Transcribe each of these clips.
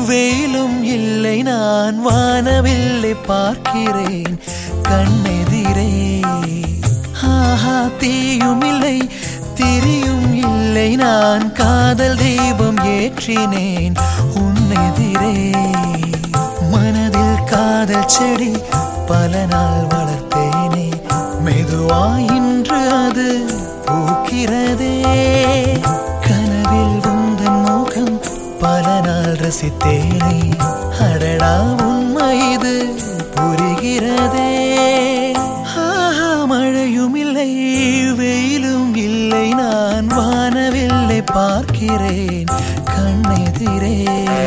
வெயிலும் இல்லை நான் வானவில்லை பார்க்கிறேன் கண்ணெதிரே ஆஹா தீயும் இல்லை திரியும் இல்லை நான் காதல் தீபம் ஏற்றினேன் உன்னெதிரே மனதில் காதல் செடி பல நாள் வளர்த்தேனே மெதுவாய் இன்று அது பூக்கிறதே கனவில் உந்தன் முகம் பல நாள் ரசித்தேனே அடடா உண்மை இது புரிகிறதே ஆஹா மழையும் இல்லை வெயிலும் இல்லை நான் வானவில்லை பார்க்கிறேன் கண்ணெதிரே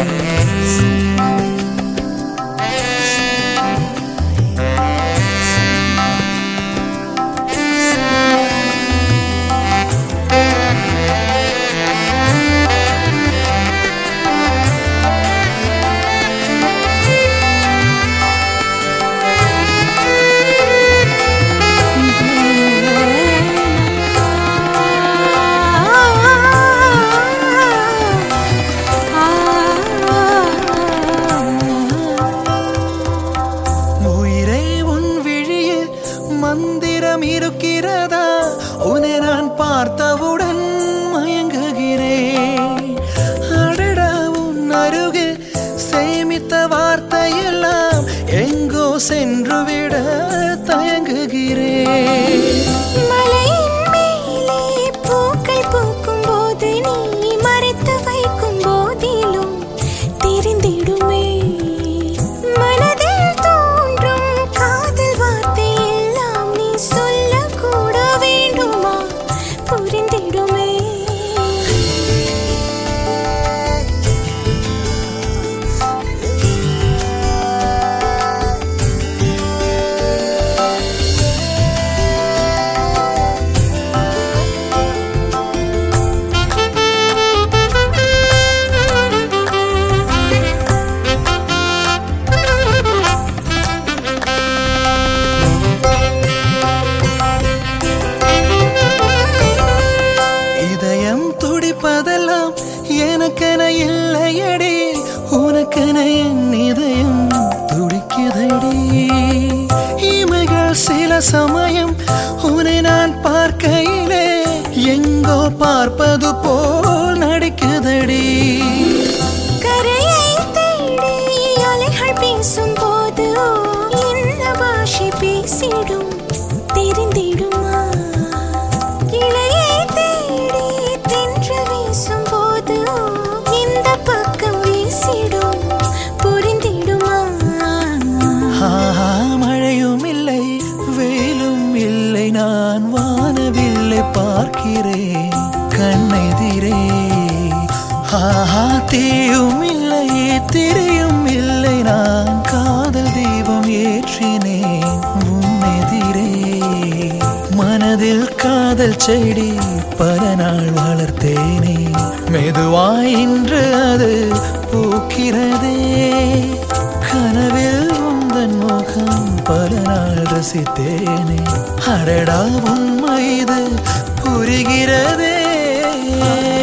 உயிரை உன் விழியில் மந்திரம் இருக்கிறதா உன்னை நான் பார்த்தவுடன் மயங்குகிறேன் அடடா உன் அருகில் சேமித்த வார்த்தையெல்லாம் எங்கோ சென்று விட தயங்குகிறேன் மலையின் மேலே பூக்கள் பூக்கும் போது நீ மறைத்து வைக்கும் போதிலும் தெரிந்திடுமே மனதில் தோன்றும் காதல் வார்த்தை எல்லாம் நீ சொல்லக்கூட வேண்டுமா புரிந்திடுமே இதயம் துடிப்பதெல்லாம் எனக்கென இல்லையடி உனக்கென என் இதயம் துடிக்குதடி இமைகள் சில சமயம் உன்னை நான் பார்க்கையிலே எங்கோ பார்ப்பது போல் நடிக்குதடி கரையை தேடி அலைகள் பேசும்போது என்ன பாஷை பேசிடும் தெரிந்திடுமா இலையை தேடி தென்று வீசும்போது இந்த பக்கம் வீசிடும் புரிந்திடுமா ஆஹா மழையும் இல்லை வெயிலும் இல்லை நான் வானவில்லை பார்க்கிறேன் கண்ணெதிரே ஆஹா தீயும் இல்லை திரியும் இல்லை நான் காதல் தீபம் ஏற்றினேன் உன்னெதிரே மனதில் காதல் செடி பல நாள் வளர்த்தேனே மெதுவாய் இன்று அது பூக்கிறதே கனவில் உந்தன் முகம் பல நாள் ரசித்தேனே அடடா உண்மை இது புரிகிறதே